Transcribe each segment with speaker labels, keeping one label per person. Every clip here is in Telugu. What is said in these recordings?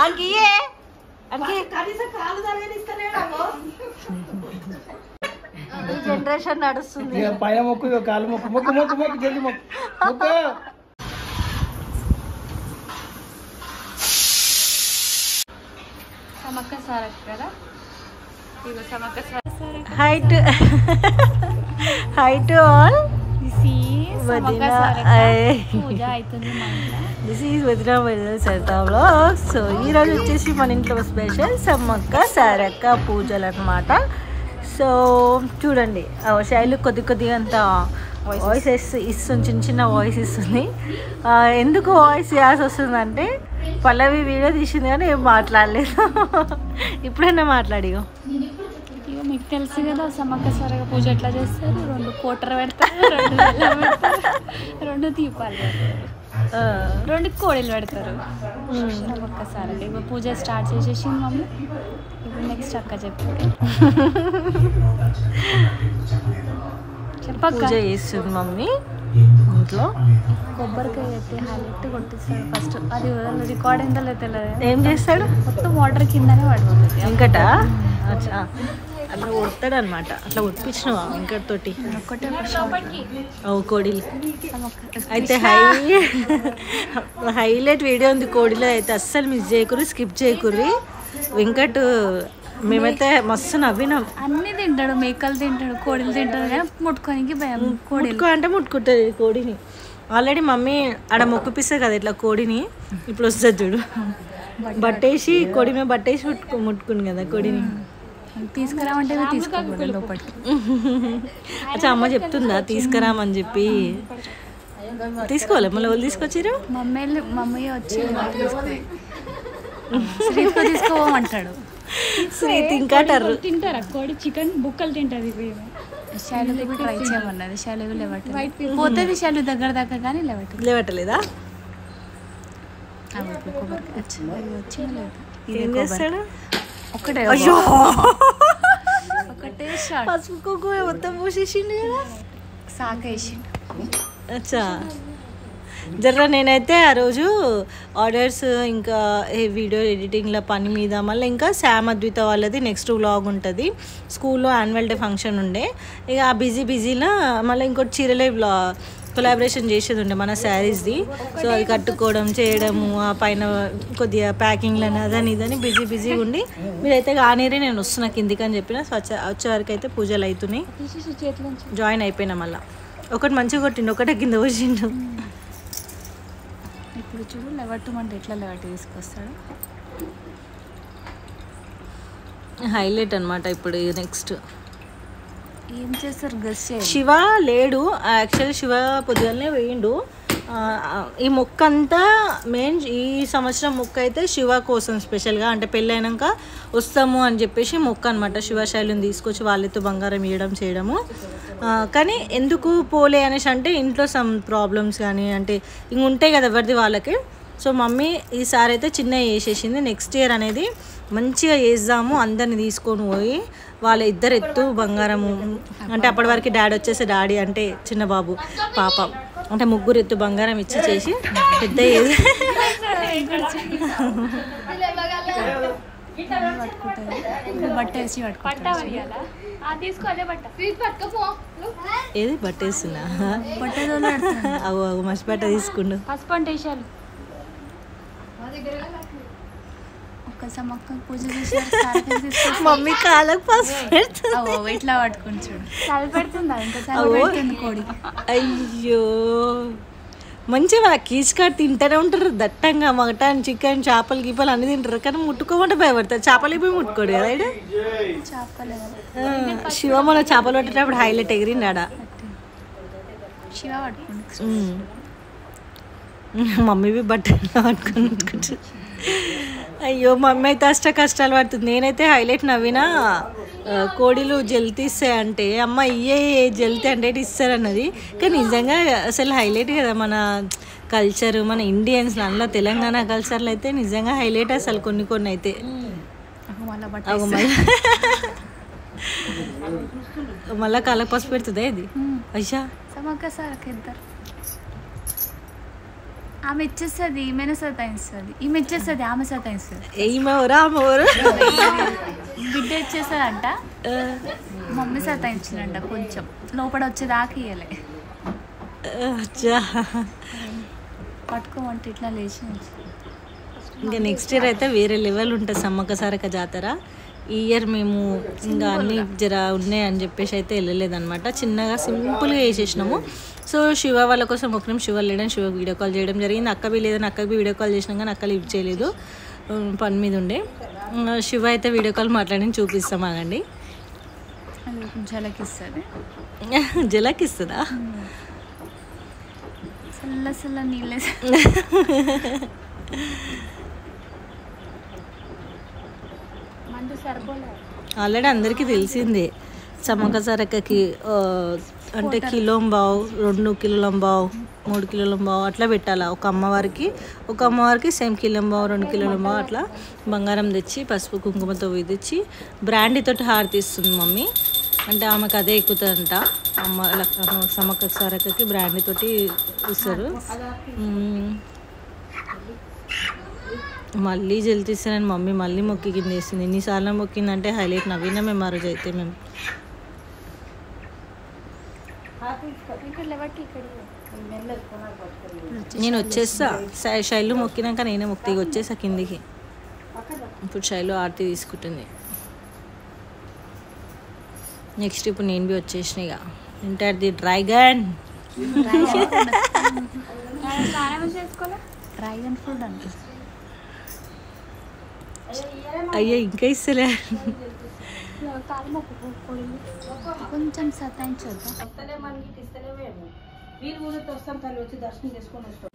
Speaker 1: అంకి ఇయ్యే అంకి
Speaker 2: కనీసం కాలు తరగనిస్తలేడమ్మో
Speaker 1: ఈ జనరేషన్ నడుస్తుంది
Speaker 3: ఇక పైన మొక్కు ఇక కాలు మొక్కు మొక్కు మొక్కు మొక్కు జల్ది మొక్కు మొక్కు
Speaker 4: సమక్క సారక్ కదా ఇగో సమక్క సారక్
Speaker 1: హైట్ హైట్ ఆల్
Speaker 4: సమక్క
Speaker 1: వదిన,
Speaker 4: సారక్క
Speaker 1: ఐ.
Speaker 4: పూజ అవుతుంది మా ఇంట్లో
Speaker 1: దిస్ ఈజ్ వదిన వదిన సరితా వ్లాగ్ సో ఈరోజు వచ్చేసి మన ఇంట్లో స్పెషల్ సమ్మక్క సారక్క పూజలు అనమాట సో చూడండి ఆ శైలు కొద్ది కొద్దిగా అంత వాయిస్ ఇస్తుంది చిన్న చిన్న వాయిస్ ఇస్తుంది ఆ, ఎందుకు వాయిస్ ఇవ్వాల్సి వస్తుందంటే పల్లవి వీడియో తీసింది కానీ ఏం మాట్లాడలేదు ఇప్పుడైనా మాట్లాడిగో
Speaker 4: ఇగో మీకు తెలుసు కదా సమక్క సారక పూజ ఎట్లా చేస్తారు రెండు కోటర్ పెడతారు రెండు బెల్లం పెడతారు రెండు దీపాలు పెడతారు
Speaker 1: ఆ,
Speaker 4: రెండు కోడీలు పెడతారు
Speaker 1: ఉమ్.
Speaker 4: సమక్క సారక ఇప్పుడు పూజ స్టార్ట్ చేసేసింది మమ్మీ ఇప్పుడు నెక్స్ట్ అక్క చెప్పు చెప్పక్క
Speaker 1: పూజ చేస్తుంది మమ్మీ ఇంట్లో
Speaker 4: కొబ్బరికాయ అయితే హైలైట్ కొట్టిస్తాడు ఫస్ట్ అది రికార్డ్ ఎంత తెలియదు
Speaker 1: ఏం చేస్తాడు
Speaker 4: మొత్తం వాటర్ కిందనే పడిపోతుంది
Speaker 1: వెంకట అచ్చా అట్లా కొడతాడు అనమాట అట్లా కొట్టించినవా వెంకట్ తోటి
Speaker 4: ఒక్కటే ఒక షాట్
Speaker 1: ఓ కోడిలు
Speaker 4: సమక్క
Speaker 1: అయితే హై హైలైట్ వీడియో ఉంది కోడిలో అయితే అస్సలు మిస్ చేయకుర్రి స్కిప్ చేయకుర్రి వెంకట్ మేమైతే మస్తు నవ్వినాం
Speaker 4: అన్ని తింటాడు మేకలు తింటాడు కోడిలు తింటాడు కానీ ముట్టుకోనికి భయం కోడిలు
Speaker 1: ముట్టుకో అంటే ముట్టుకుంటుంది కోడిని ఆల్రెడీ మమ్మీ ఆడ మొక్కుపిస్తుంది కదా ఇట్లా కోడిని ఇప్పుడు వస్తుంది చూడు బట్టేసి కోడి మీద బట్టేసి ముట్టుకో ముట్టుకుంది కదా కోడిని
Speaker 4: తీసుకురామంటే తీసుకోకూడదు లోపలికి
Speaker 1: అచ్చా అమ్మ చెప్తుందా తీసుకురామని చెప్పి తీసుకోవాలి మళ్ళీ వాళ్ళు తీసుకొచ్చిరు
Speaker 4: మమ్మీ వెళ్ళి- మమ్మీ వచ్చి శ్రీకో తీసుకోమంటాడు
Speaker 1: శ్రీ తింకాటారు
Speaker 5: తింటారా కోడి చికెన్ బుక్కలు తింటది
Speaker 4: శైలు ట్రై చేయమన్నది శైలు లేవట్టు పోతుంది శైలు దగ్గర దగ్గర కానీ లేవట్టు
Speaker 1: లేవట్టలేదా
Speaker 4: కొబ్బరికాయ వచ్చింది లేదు
Speaker 1: ఏం చేస్తాడు
Speaker 4: ఒకటే
Speaker 1: అయ్యో
Speaker 4: ఒకటే షాట్
Speaker 1: పసుపు కుంకుమ మొత్తం పూసేసిండు కదా
Speaker 4: సాకేసి
Speaker 1: అచ్చా జర్ర నేనైతే ఆ రోజు ఆర్డర్స్ ఇంకా ఈ వీడియో ఎడిటింగ్ల పని మీద మళ్ళీ ఇంకా శామ్ అద్విత వాళ్ళది నెక్స్ట్ వ్లాగ్ ఉంటుంది స్కూల్లో యాన్యువల్ డే ఫంక్షన్ ఉండే ఇక ఆ బిజీ బిజీలో మళ్ళీ ఇంకోటి చీరలే వ్లా కొలాబరేషన్ చేసేది ఉండే మన శారీస్ది సో అది కట్టుకోవడం చేయడము ఆ పైన కొద్దిగా ప్యాకింగ్లని అదని ఇదని బిజీ బిజీగా ఉండి మీరైతే కానీరే నేను వస్తున్నా కిందికి అని చెప్పిన సో వచ్చే వచ్చే వరకు అయితే పూజలు అవుతున్నాయి జాయిన్ అయిపోయినా మళ్ళీ ఒకటి మంచిగా కొట్టిండు ఒకటే కింద వచ్చిండు
Speaker 4: ఇప్పుడు చూడు లెవట్టుమంటే ఎట్లా లెవట్టు తీసుకొస్తాడు
Speaker 1: హైలైట్ అనమాట ఇప్పుడు నెక్స్ట్
Speaker 4: ఏం చేస్తారు గస్ చేయాలి
Speaker 1: శివ లేడు యాక్చువల్లీ శివ పొద్దుగానే వేయిండు ఆ, ఈ మొక్క అంతా మెయిన్ ఈ సంవత్సరం మొక్క అయితే శివ కోసం స్పెషల్గా అంటే పెళ్ళైనాక వస్తాము అని చెప్పేసి మొక్క అనమాట శివశైలిని తీసుకొచ్చి వాళ్ళతో బంగారం ఇవ్వడం చేయడము ఆ, కానీ ఎందుకు పోలే అనేసి అంటే ఇంట్లో సమ్ ప్రాబ్లమ్స్ కానీ అంటే ఇంక ఉంటాయి కదా ఎవరిది వాళ్ళకి సో మమ్మీ ఈసారి అయితే చిన్న వేసేసింది నెక్స్ట్ ఇయర్ అనేది మంచిగా వేద్దాము అందరిని తీసుకొని పోయి వాళ్ళ ఇద్దరు ఎత్తు బంగారము అంటే అప్పటి వరకు డాడీ వచ్చేసి డాడీ అంటే చిన్న బాబు పాప అంటే ముగ్గురు ఎత్తు బంగారం ఇచ్చి చేసి పెద్ద ఏది
Speaker 4: పట్టుకుంటారు బట్ట వేసి పట్టుకుంటారు
Speaker 5: తీసుకోలే బట్ట
Speaker 1: ఏది బట్టేస్తున్నా
Speaker 4: బట్టలో
Speaker 1: అవు అవు మసి బట్ట తీసుకుండు
Speaker 5: పసుపు అంటే వేసాలు
Speaker 4: ఒక్క సమ్మక్క పూజ చేసి సారకం తీసుకొచ్చి
Speaker 1: మమ్మీ కాలకు పసుపు పెడుతుంది.
Speaker 4: అవో ఇట్లా పట్టుకుని చూడు చలి పెడుతుందా ఇంకా చలి
Speaker 1: అవో.
Speaker 4: పెడుతుంది కోడి
Speaker 1: అయ్యో మంచిగా కీచుకాడు తింటూనే ఉంటారు దట్టంగా మటన్ చికెన్ చేపలు గీపలు అన్ని తింటారు కానీ ముట్టుకోమంటే భయపడతారు చేపలు పోయి ముట్టుకోడు కదా ఈడ?
Speaker 4: చేపలే
Speaker 1: ఆ, శివ మన చేపలు పట్టేటప్పుడు హైలైట్ ఎగిరింది ఆడ
Speaker 4: శివ పట్టుకుంటు
Speaker 1: ఉమ్. మమ్మీవి బట్టలు పట్టుకొని ముట్టుకుంటు అయ్యో మమ్మీ అయితే అష్ట కష్టాలు పడుతుంది నేనైతే హైలైట్ నవ్వినా ఆ, కోడిలు జల్తి ఇస్తాయంటే అమ్మ ఇయ్యే జల్తి అంటే ఇటు ఇస్తారన్నది కానీ నిజంగా అసలు హైలైట్ కదా మన కల్చర్ మన ఇండియన్స్ అందులో తెలంగాణ కల్చర్లో అయితే నిజంగా హైలైట్ అసలు కొన్ని కొన్ని అయితే
Speaker 4: మళ్ళీ బట్ట
Speaker 1: అగో మళ్ళీ మళ్ళా కాళ్ళకి పసుపు పెడుతుందా ఇది అయ్యా
Speaker 4: సమ్మక్క సారక ఇద్దరు ఆమె ఇచ్చేస్తుంది ఈమెను సతాయిస్తుంది ఈమె ఇచ్చేస్తుంది ఆమె సతాయిస్తుంది
Speaker 1: ఏమెవరా ఆమెవరు
Speaker 4: బిడ్డ ఇచ్చేస్తుంది అంట మమ్మీ సతాయించిందంట కొంచెం లోపల వచ్చేదాకా ఇయ్యలే
Speaker 1: అచ్చా
Speaker 4: పట్టుకోమంటే ఇట్లా లేచి ఉంచి.
Speaker 1: ఇంకా నెక్స్ట్ ఇయర్ అయితే వేరే లెవెల్ ఉంటుంది సమ్మక్క సారక జాతర ఈ ఇయర్ మేము ఇంకా అన్ని జర ఉన్నాయి అని చెప్పేసి అయితే వెళ్ళలేదన్నమాట చిన్నగా సింపుల్గా వేసేసినాము సో శివ వాళ్ళ కోసం ఒక నిమిషం శివ లేడని శివ వీడియో కాల్ చేయడం జరిగింది అక్క బి లేదని అక్కకి వీడియో కాల్ చేసినా కానీ అక్క లిఫ్ట్ చేయలేదు ఉమ్, పని మీద ఉండే ఉమ్, శివ అయితే వీడియో కాల్ మాట్లాడి చూపిస్తాం ఆగండి
Speaker 4: అది కొంచెం జలకిస్తుంది
Speaker 1: జలకిస్తుందా
Speaker 4: చల్ల చల్ల నీళ్ళే మందు సరిపోలే
Speaker 1: ఆల్రెడీ అందరికీ తెలిసిందే సమ్మక్క సారక్కకి ఆ, అంటే కిలో బావు రెండు కిలోల బావు మూడు కిలోల బావు అట్లా పెట్టాలా ఒక అమ్మవారికి ఒక అమ్మవారికి సేమ్ కిలో బావు రెండు కిలోల బావు అట్లా బంగారం తెచ్చి పసుపు కుంకుమతో తెచ్చి బ్రాండీతోటి హారతి ఇస్తుంది మమ్మీ అంటే ఆమెకు అదే ఎక్కుతుందంట అమ్మ లక్- అమ్మ సమ్మక్క సారక్కకి బ్రాండీతోటి ఇస్తారు మ్మ్. మళ్ళీ జల్తీస్తానని మమ్మీ మళ్ళీ మొక్కి కింద వేసింది ఎన్నిసార్లు మొక్కిందంటే హైలైట్ నవ్వినా మేము ఆ రోజు అయితే మేము
Speaker 4: ఇక్కడ లేవట్టి ఇక్కడ
Speaker 1: నేను వచ్చేస్తా శై- శైలు మొక్కినాక నేనే మొక్కి ఇక వచ్చేసా కిందికి ఇప్పుడు శైలు ఆరతి తీసుకుంటుంది నెక్స్ట్ ఇప్పుడు నేను బి వచ్చేసిన ఇక ఇంటర్ ది డ్రాగన్
Speaker 4: స్నానం చేసుకోలే డ్రాగన్ ఫ్రూట్ అనిపిస్తుంది
Speaker 1: అయ్యో ఇంకా ఇస్తలే
Speaker 4: కొంచెం సతాయించొద్దా
Speaker 2: వీళ్ళు ఊరితో వస్తాం తల్లి వచ్చి దర్శనం చేసుకొని వస్తాం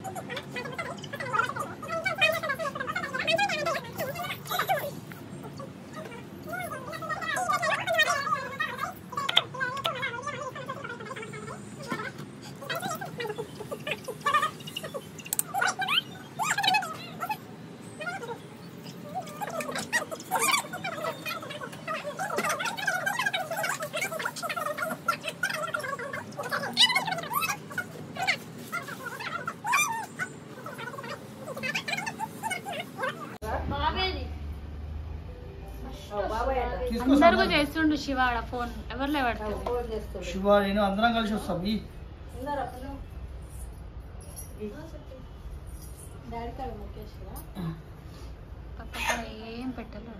Speaker 5: అందరికీ చేస్తుండు శివ ఆడ ఫోన్ ఎవరు లేవట్లేదు
Speaker 3: శివ నేను అందరం కలిసి వస్తాం ఈ
Speaker 4: పక్కన ఏం పెట్టలేదు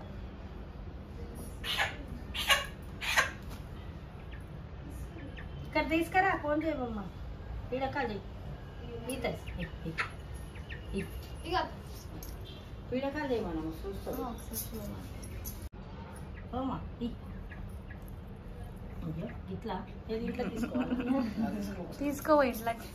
Speaker 2: ఇక్కడ తీసుకురా ఫోన్ చేయమ్మా వీడకాలు చేయి ఈత వీడకాలు చేయమన్నా చూస్తాం ఓమా ఇ. అయ్యో, ఇట్లా ఏది ఇట్లా తీసుకోవాలి
Speaker 4: తీసుకో ఇంట్లోకి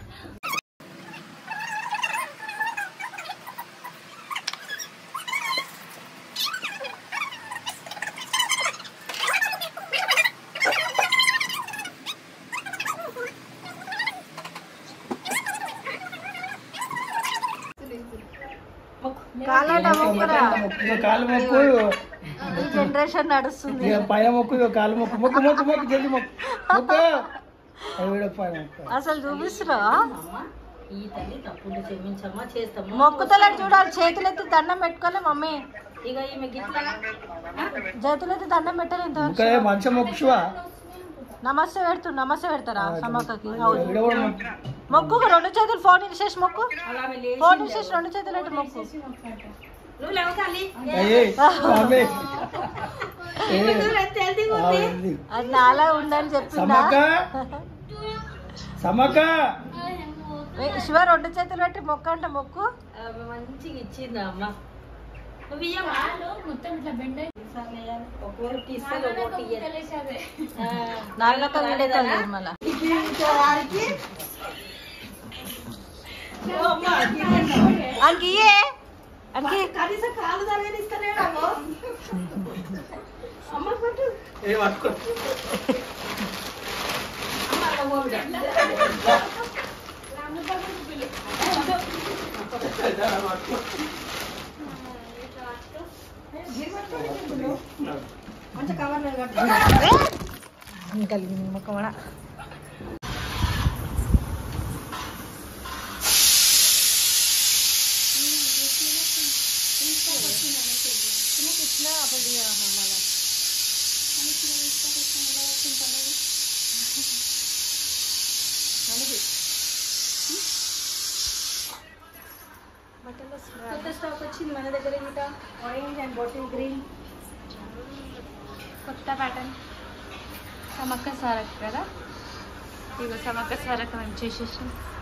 Speaker 3: ఇక కాలు మొక్కు
Speaker 1: ఈ జనరేషన్ నడుస్తుంది
Speaker 3: ఇక పైన మొక్కు ఇక కాలు మొక్కు మొక్కు మొక్కు మొక్కు జల్ది మొక్కు మొక్కు అది వీడియో పైన మొక్కు
Speaker 1: అసలు చూపిస్తురా
Speaker 2: అమ్మ ఈ తల్లి తప్పుడు క్షమించమ్మా చేస్తాము
Speaker 1: మొక్కుతలని చూడాలి చేతులెత్తి దండం పెట్టుకోలే మమ్మీ
Speaker 2: ఇక ఈమె గిట్లా
Speaker 1: చేతులెత్తి దండం పెట్టాలి ఇంతవరకు
Speaker 3: ఇంకా మంచిగా మొక్కు శివ
Speaker 1: నమస్తే పెడుతు నమస్తే పెడతారా సమ్మక్కకి
Speaker 3: వీడియో కూడా మొక్కు.
Speaker 1: మొక్కు రెండు చేతులు ఫోన్ ఇన్సేసి మొక్కు
Speaker 2: అలా ఆమె లేచి
Speaker 1: ఫోన్ ఇన్సేసి రెండు చేతులు అంటే మొక్కు
Speaker 2: నువ్వు లేవు తల్లి
Speaker 3: ఏయ్, స్వామి. ఏయ్,
Speaker 2: తెలిది
Speaker 3: ఆ, ఉంది.
Speaker 1: అది నాలా ఉందని చెప్పిందా
Speaker 3: సమ్మక్క సమ్మక్క
Speaker 1: ఏ, శివ రెండు చేతులు పెట్టి మొక్క అంటే మొక్కు
Speaker 2: ఆమె మంచిగా ఇచ్చిందా అమ్మ నువ్వు ఇయ్యమ్మా
Speaker 5: మొత్తం ఇట్లా బెండ్ అయి
Speaker 2: ఒకవరకు ఇస్తుంది ఒకటి ఇయ్యదు. ఆ,
Speaker 1: నాలుగక్క వీడియో కాల్ చేయరు మళ్ళా ఆయనకి ఇయ్యే ఆయనకి
Speaker 2: కనీసం కాలు తలగనిస్తలేడు అమ్మో అమ్మ పట్టు
Speaker 3: ఏ పట్టుకో
Speaker 2: మంచి కవర్లో కట్టు
Speaker 1: కలిగింది మొక్క మన నీకు ఇచ్చిన అప్పుడు మళ్ళీ మనకి కొత్త స్టాక్ వచ్చింది మన దగ్గర ఇంకా ఆరెంజ్ అండ్ బాటిల్ గ్రీన్
Speaker 5: కొత్త ప్యాటర్న్ సమక్క సారక్ కదా ఇగో సమక్క సారక్ మేము చేసేసాం